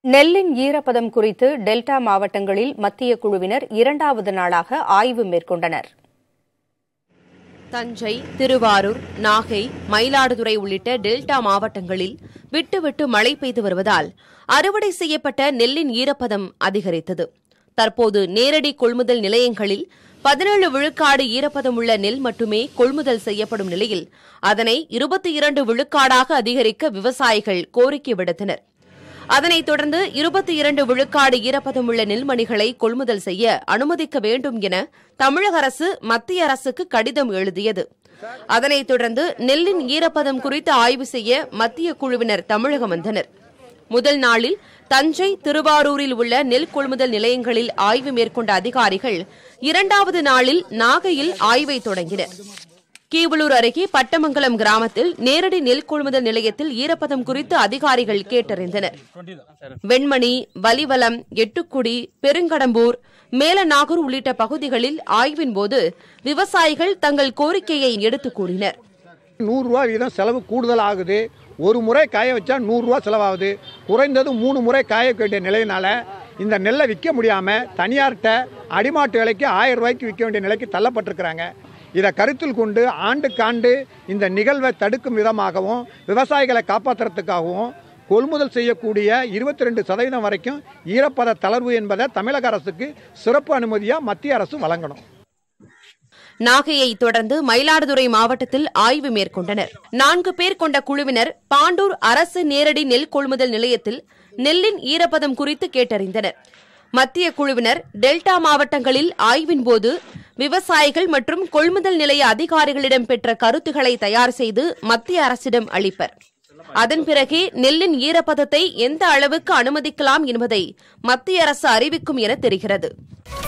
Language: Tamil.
நெல்லின் ஈரப்பதம் குறித்து டெல்டா மாவட்டங்களில் மத்திய குழுவினர் இரண்டாவது நாளாக ஆய்வு மேற்கொண்டனர் தஞ்சை திருவாரூர் நாகை மயிலாடுதுறை உள்ளிட்ட டெல்டா மாவட்டங்களில் விட்டு விட்டு மழை பெய்து வருவதால் அறுவடை செய்யப்பட்ட நெல்லின் ஈரப்பதம் அதிகரித்தது தற்போது நேரடி கொள்முதல் நிலையங்களில் பதினேழு விழுக்காடு ஈரப்பதம் உள்ள நெல் மட்டுமே கொள்முதல் செய்யப்படும் நிலையில் அதனை இருபத்தி இரண்டு விழுக்காடாக அதிகரிக்க விவசாயிகள் கோரிக்கை விடுத்தனர் அதனைத் தொடர்ந்து இருபத்தி இரண்டு விழுக்காடு ஈரப்பதம் உள்ள நெல்மணிகளை கொள்முதல் செய்ய அனுமதிக்க வேண்டும் என தமிழக அரசு மத்திய அரசுக்கு கடிதம் எழுதியது அதனைத் தொடர்ந்து நெல்லின் ஈரப்பதம் குறித்து ஆய்வு செய்ய மத்திய குழுவினர் தமிழகம் வந்தனர் முதல் நாளில் தஞ்சை திருவாரூரில் உள்ள நெல் கொள்முதல் நிலையங்களில் ஆய்வு மேற்கொண்ட அதிகாரிகள் இரண்டாவது நாளில் நாகையில் ஆய்வை தொடங்கினர் கீவளூர் அருகே பட்டமங்கலம் கிராமத்தில் நேரடி நெல் கொள்முதல் நிலையத்தில் ஈரப்பதம் குறித்து அதிகாரிகள் கேட்டறிந்தனர் வெண்மணி வலிவலம் எட்டுக்குடி பெருங்கடம்பூர் மேலநாகூர் உள்ளிட்ட பகுதிகளில் ஆய்வின் போது விவசாயிகள் தங்கள் கோரிக்கையை எடுத்துக் கூறினர் நூறுரூவா வீதம் செலவு கூடுதல் ஆகுது ஒரு முறை காய வச்சா நூறுரூவா செலவாகுது குறைந்தது மூணு முறை காய வைக்க வேண்டிய நிலையினால இந்த நெல்லை விற்க முடியாமல் தனியார்கிட்ட அடிமாட்டு விலைக்கு ஆயிரம் ரூபாய்க்கு விற்க வேண்டிய நிலைக்கு தள்ளப்பட்டிருக்கிறாங்க இதை கருத்தில் கொண்டு ஆண்டுக்காண்டு இந்த நிகழ்வை தடுக்கும் விதமாகவும் விவசாயிகளை காப்பாற்றுறதுக்காகவும் கொள்முதல் செய்யக்கூடிய இருபத்தி ரெண்டு சதவீதம் வரைக்கும் ஈரப்பத தளர்வு என்பதை தமிழக அரசுக்கு சிறப்பு அனுமதியாக மத்திய அரசு வழங்கணும் நாகையை தொடர்ந்து மயிலாடுதுறை மாவட்டத்தில் ஆய்வு மேற்கொண்டனர் நான்கு பேர் கொண்ட குழுவினர் பாண்டூர் அரசு நேரடி நெல் கொள்முதல் நிலையத்தில் நெல்லின் ஈரப்பதம் குறித்து கேட்டறிந்தனர் மத்திய குழுவினர் டெல்டா மாவட்டங்களில் ஆய்வின் போது விவசாயிகள் மற்றும் கொள்முதல் நிலைய அதிகாரிகளிடம் பெற்ற கருத்துக்களை தயார் செய்து மத்திய அரசிடம் அளிப்பர் அதன் பிறகே நெல்லின் ஈரப்பதத்தை எந்த அளவுக்கு அனுமதிக்கலாம் என்பதை மத்திய அரசு அறிவிக்கும் என தெரிகிறது